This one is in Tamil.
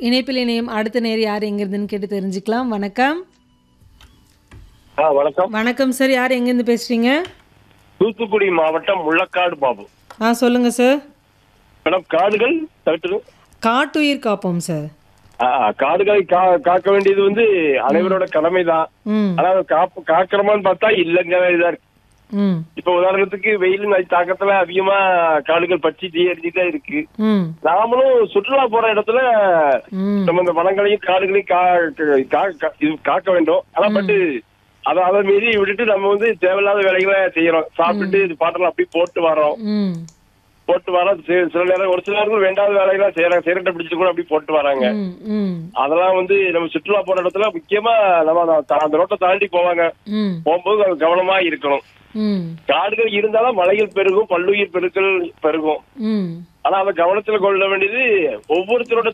இணைப்பில் இணையம் அடுத்த நேர் யார் எங்கிருந்துன்னு கேட்டு தெரிஞ்சுக்கலாம் வணக்கம் ஆ வணக்கம் வணக்கம் சார் யார் எங்கேருந்து பேசுறீங்க தூத்துக்குடி மாவட்டம் முள்ளக்காடு பாபு ஆ சொல்லுங்க சார் மேடம் காடுகள் தவிர்த்து காட்டுயிர் காப்போம் சார் ஆ, காடுகளை கா காக்க வேண்டியது வந்து அனைவரோட கடமை தான் ம் ஆனா அதை காப்பு காக்கிறோமான்னு பார்த்தா இல்லைங்க இதா இருக்கு ம் இப்ப உதாரணத்துக்கு வெயில் தாக்கத்துல அதிகமா காடுகள் பற்றி தீயடிச்சுட்டே இருக்கு ம் நாமளும் சுற்றுலா போற இடத்துல ம் நம்ம இந்த வனங்களையும் காடுகளையும் கா- கா- கா- இது காக்க வேண்டும் ஆனா பட்டு அதை அதை மீறி விட்டுட்டு நம்ம வந்து தேவையில்லாத வேலைகளை செய்யறோம் சாப்பிட்டுட்டு இது பாட்டெல்லாம் அப்படியே போட்டு வரோம் ம் போட்டு வரோம் சி- சில நேரம் ஒரு சில நேரங்கள் வேண்டாத வேலைகள்லாம் செய்யறாங்க சிகரெட்டை பிடிச்சிட்டு கூட அப்படி போட்டு வராங்க ம் ம் அதெல்லாம் வந்து நம்ம சுற்றுலா போற இடத்துல முக்கியமா நம்ம அந்த தா- அந்த ரோட்டை தாண்டி போவாங்க ம் போகும்போது அது கவனமா இருக்கணும் ம் காடுகள் இருந்தாலும் மலைகள் பெருகும் பல்லுயிர் பெருக்கள் பெருகும் ம் ஆனா அதை கவனத்துல கொள்ள வேண்டியது ஒவ்வொருத்தரோட